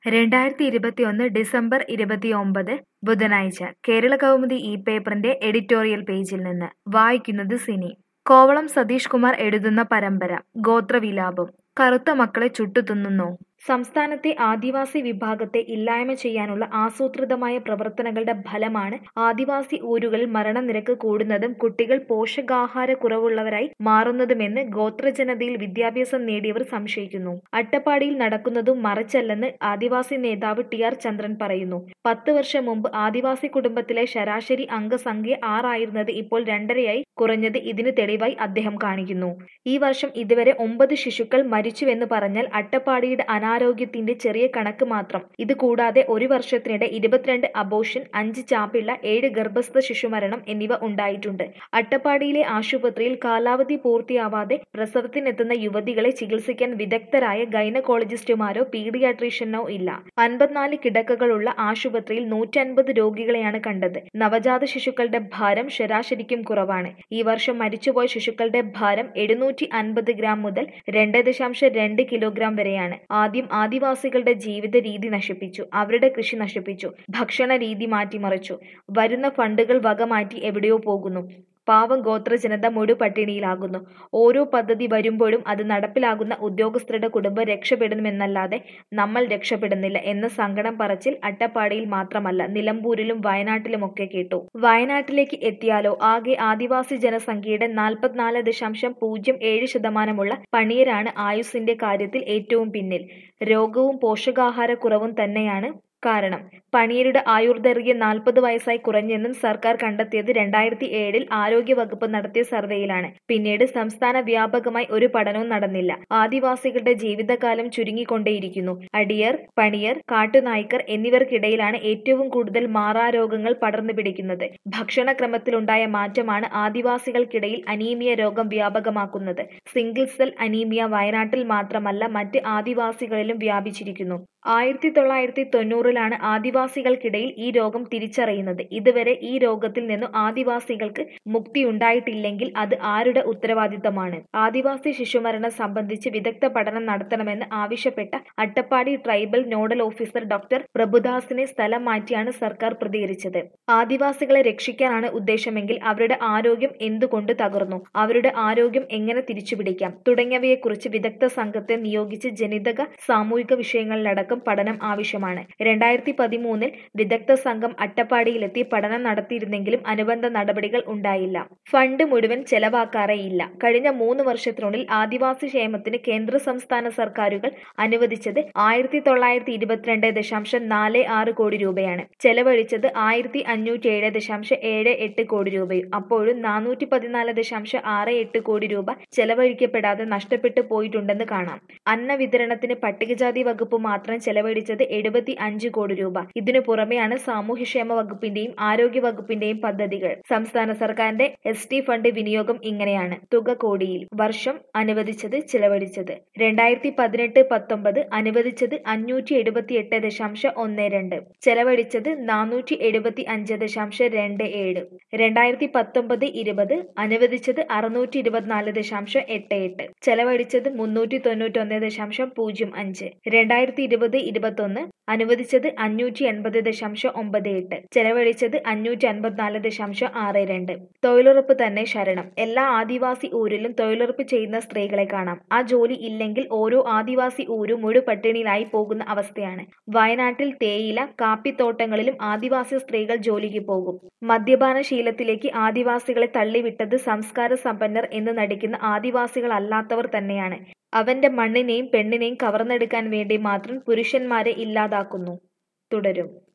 രണ്ടായിരത്തി ഇരുപത്തിയൊന്ന് ഡിസംബർ ഇരുപത്തിയൊമ്പത് ബുധനാഴ്ച കേരള കൗമുദി ഈ പേപ്പറിന്റെ എഡിറ്റോറിയൽ പേജിൽ നിന്ന് വായിക്കുന്നത് സിനി കോവളം സതീഷ് കുമാർ എഴുതുന്ന പരമ്പര ഗോത്രവിലാപം കറുത്ത മക്കളെ ചുട്ടുതിന്നുന്നോ സംസ്ഥാനത്തെ ആദിവാസി വിഭാഗത്തെ ഇല്ലായ്മ ചെയ്യാനുള്ള ആസൂത്രിതമായ പ്രവർത്തനങ്ങളുടെ ഫലമാണ് ആദിവാസി ഊരുകളിൽ മരണനിരക്ക് കൂടുന്നതും കുട്ടികൾ പോഷകാഹാരക്കുറവുള്ളവരായി മാറുന്നതുമെന്ന് ഗോത്രജനതയിൽ വിദ്യാഭ്യാസം നേടിയവർ സംശയിക്കുന്നു അട്ടപ്പാടിയിൽ നടക്കുന്നതും മറച്ചല്ലെന്ന് ആദിവാസി നേതാവ് ടി ആർ ചന്ദ്രൻ പറയുന്നു പത്ത് വർഷം മുമ്പ് ആദിവാസി കുടുംബത്തിലെ ശരാശരി അംഗസംഖ്യ ആറായിരുന്നത് ഇപ്പോൾ രണ്ടരയായി കുറഞ്ഞത് ഇതിന് തെളിവായി അദ്ദേഹം കാണിക്കുന്നു ഈ വർഷം ഇതുവരെ ഒമ്പത് ശിശുക്കൾ മരിച്ചുവെന്ന് പറഞ്ഞാൽ അട്ടപ്പാടിയുടെ അനാരോഗ്യത്തിന്റെ ചെറിയ കണക്ക് മാത്രം ഇത് കൂടാതെ ഒരു വർഷത്തിനിടെ ഇരുപത്തിരണ്ട് അബോഷൻ അഞ്ച് ചാപ്പിള്ള ഏഴ് ഗർഭസ്ഥ ശിശുമരണം എന്നിവ ഉണ്ടായിട്ടുണ്ട് അട്ടപ്പാടിയിലെ ആശുപത്രിയിൽ കാലാവധി പൂർത്തിയാവാതെ പ്രസവത്തിനെത്തുന്ന യുവതികളെ ചികിത്സിക്കാൻ വിദഗ്ധരായ ഗൈനക്കോളജിസ്റ്റുമാരോ പീഡിയാട്രീഷ്യനോ ഇല്ല അൻപത്തിനാല് കിടക്കകളുള്ള ആശുപത്രിയിൽ നൂറ്റൻപത് രോഗികളെയാണ് കണ്ടത് നവജാത ശിശുക്കളുടെ ഭാരം ശരാശരിക്കും കുറവാണ് ഈ വർഷം മരിച്ചുപോയ ശിശുക്കളുടെ ഭാരം എഴുന്നൂറ്റി അൻപത് ഗ്രാം മുതൽ രണ്ട് ദശാംശം രണ്ട് കിലോഗ്രാം വരെയാണ് ആദ്യം ആദിവാസികളുടെ ജീവിത രീതി നശിപ്പിച്ചു അവരുടെ കൃഷി നശിപ്പിച്ചു ഭക്ഷണ രീതി മാറ്റിമറിച്ചു വരുന്ന ഫണ്ടുകൾ വകമാറ്റി എവിടെയോ പോകുന്നു പാവം ഗോത്ര ജനത മുഴു പട്ടിണിയിലാകുന്നു ഓരോ പദ്ധതി വരുമ്പോഴും അത് നടപ്പിലാകുന്ന ഉദ്യോഗസ്ഥരുടെ കുടുംബം രക്ഷപ്പെടുമെന്നല്ലാതെ നമ്മൾ രക്ഷപ്പെടുന്നില്ല എന്ന സങ്കടം പറച്ചിൽ അട്ടപ്പാടിയിൽ മാത്രമല്ല നിലമ്പൂരിലും വയനാട്ടിലുമൊക്കെ കേട്ടു വയനാട്ടിലേക്ക് എത്തിയാലോ ആകെ ആദിവാസി ജനസംഖ്യയുടെ നാൽപ്പത്തിനാല് ദശാംശം പൂജ്യം ഏഴ് ശതമാനമുള്ള പണിയരാണ് ആയുസിന്റെ കാര്യത്തിൽ ഏറ്റവും പിന്നിൽ രോഗവും പോഷകാഹാരക്കുറവും തന്നെയാണ് കാരണം പണിയരുടെ ആയുർദൈർഘ്യം നാൽപ്പത് വയസ്സായി കുറഞ്ഞെന്നും സർക്കാർ കണ്ടെത്തിയത് രണ്ടായിരത്തി ഏഴിൽ ആരോഗ്യവകുപ്പ് നടത്തിയ സർവേയിലാണ് പിന്നീട് സംസ്ഥാന വ്യാപകമായി ഒരു പഠനവും നടന്നില്ല ആദിവാസികളുടെ ജീവിതകാലം ചുരുങ്ങിക്കൊണ്ടേയിരിക്കുന്നു അടിയർ പണിയർ കാട്ടുനായ്ക്കർ എന്നിവർക്കിടയിലാണ് ഏറ്റവും കൂടുതൽ മാറാരോഗങ്ങൾ പടർന്നു പിടിക്കുന്നത് ഭക്ഷണക്രമത്തിലുണ്ടായ മാറ്റമാണ് ആദിവാസികൾക്കിടയിൽ അനീമിയ രോഗം വ്യാപകമാക്കുന്നത് സിംഗിൾ സെൽ അനീമിയ വയനാട്ടിൽ മാത്രമല്ല മറ്റ് ആദിവാസികളിലും വ്യാപിച്ചിരിക്കുന്നു ആയിരത്തി തൊള്ളായിരത്തി തൊണ്ണൂറിലാണ് ആദിവാസികൾക്കിടയിൽ ഈ രോഗം തിരിച്ചറിയുന്നത് ഇതുവരെ ഈ രോഗത്തിൽ നിന്നു ആദിവാസികൾക്ക് മുക്തി ഉണ്ടായിട്ടില്ലെങ്കിൽ അത് ആരുടെ ഉത്തരവാദിത്തമാണ് ആദിവാസി ശിശുമരണം സംബന്ധിച്ച് വിദഗ്ധ പഠനം നടത്തണമെന്ന് ആവശ്യപ്പെട്ട Attappadi tribal nodal officer doctor പ്രഭുദാസിനെ സ്ഥലം മാറ്റിയാണ് സർക്കാർ പ്രതികരിച്ചത് ആദിവാസികളെ രക്ഷിക്കാനാണ് ഉദ്ദേശമെങ്കിൽ അവരുടെ ആരോഗ്യം എന്തുകൊണ്ട് തകർന്നു അവരുടെ ആരോഗ്യം എങ്ങനെ തിരിച്ചുപിടിക്കാം തുടങ്ങിയവയെക്കുറിച്ച് വിദഗ്ധ സംഘത്തെ നിയോഗിച്ച് ജനിതക സാമൂഹിക വിഷയങ്ങളിലടക്കം അടക്കം പഠനം ആവശ്യമാണ് രണ്ടായിരത്തി പതിമൂന്നിൽ വിദഗ്ധ സംഘം അട്ടപ്പാടിയിലെത്തി പഠനം നടത്തിയിരുന്നെങ്കിലും അനുബന്ധ നടപടികൾ ഉണ്ടായില്ല ഫണ്ട് മുഴുവൻ ചെലവാക്കാറേയില്ല കഴിഞ്ഞ മൂന്ന് വർഷത്തിനുള്ളിൽ ആദിവാസി ക്ഷേമത്തിന് കേന്ദ്ര സംസ്ഥാന സർക്കാരുകൾ അനുവദിച്ചത് ആയിരത്തി തൊള്ളായിരത്തി ഇരുപത്തിരണ്ട് ദശാംശം നാല് ആറ് കോടി രൂപയാണ് ചെലവഴിച്ചത് ആയിരത്തി അഞ്ഞൂറ്റി ഏഴ് ദശാംശം ഏഴ് എട്ട് കോടി രൂപയും അപ്പോഴും നാനൂറ്റി പതിനാല് ദശാംശം ആറ് എട്ട് കോടി രൂപ ചെലവഴിക്കപ്പെടാതെ നഷ്ടപ്പെട്ടു പോയിട്ടുണ്ടെന്ന് കാണാം അന്ന വിതരണത്തിന് പട്ടികജാതി വകുപ്പ് മാത്രം ചെലവഴിച്ചത് എഴുപത്തി അഞ്ച് കോടി രൂപ ഇതിനു പുറമെയാണ് സാമൂഹ്യക്ഷേമ വകുപ്പിന്റെയും ആരോഗ്യ വകുപ്പിന്റെയും പദ്ധതികൾ സംസ്ഥാന സർക്കാരിന്റെ എസ് ടി ഫണ്ട് വിനിയോഗം ഇങ്ങനെയാണ് തുക കോടിയിൽ വർഷം അനുവദിച്ചത് ചിലവഴിച്ചത് രണ്ടായിരത്തി പതിനെട്ട് പത്തൊമ്പത് അനുവദിച്ചത് അഞ്ഞൂറ്റി എഴുപത്തി എട്ട് ദശാംശം ഒന്ന് രണ്ട് ചെലവഴിച്ചത് നാനൂറ്റി എഴുപത്തി അഞ്ച് ദശാംശം രണ്ട് ഏഴ് രണ്ടായിരത്തി പത്തൊമ്പത് ഇരുപത് അനുവദിച്ചത് അറുന്നൂറ്റി ഇരുപത്തിനാല് ദശാംശം എട്ട് എട്ട് ചെലവഴിച്ചത് മുന്നൂറ്റി തൊണ്ണൂറ്റി ഒന്ന് ദശാംശം പൂജ്യം അഞ്ച് രണ്ടായിരത്തി ഇരുപത് ഇരുപത്തൊന്ന് അനുവദിച്ചത് അഞ്ഞൂറ്റി എൺപത് ദശാംശം ഒമ്പത് എട്ട് ചെലവഴിച്ചത് അഞ്ഞൂറ്റി അൻപത്തിനാല് ദശാംശം ആറ് രണ്ട് തൊഴിലുറപ്പ് തന്നെ ശരണം എല്ലാ ആദിവാസി ഊരിലും തൊഴിലുറപ്പ് ചെയ്യുന്ന സ്ത്രീകളെ കാണാം ആ ജോലി ഇല്ലെങ്കിൽ ഓരോ ആദിവാസി ഊരും മുഴു പട്ടിണിയിലായി പോകുന്ന അവസ്ഥയാണ് വയനാട്ടിൽ തേയില കാപ്പിത്തോട്ടങ്ങളിലും ആദിവാസി സ്ത്രീകൾ ജോലിക്ക് പോകും മദ്യപാന ശീലത്തിലേക്ക് ആദിവാസികളെ തള്ളിവിട്ടത് സംസ്കാര സമ്പന്നർ എന്ന് നടിക്കുന്ന ആദിവാസികളല്ലാത്തവർ തന്നെയാണ് അവന്റെ മണ്ണിനെയും പെണ്ണിനെയും കവർന്നെടുക്കാൻ വേണ്ടി മാത്രം പുരുഷന്മാരെ ഇല്ലാതാക്കുന്നു തുടരും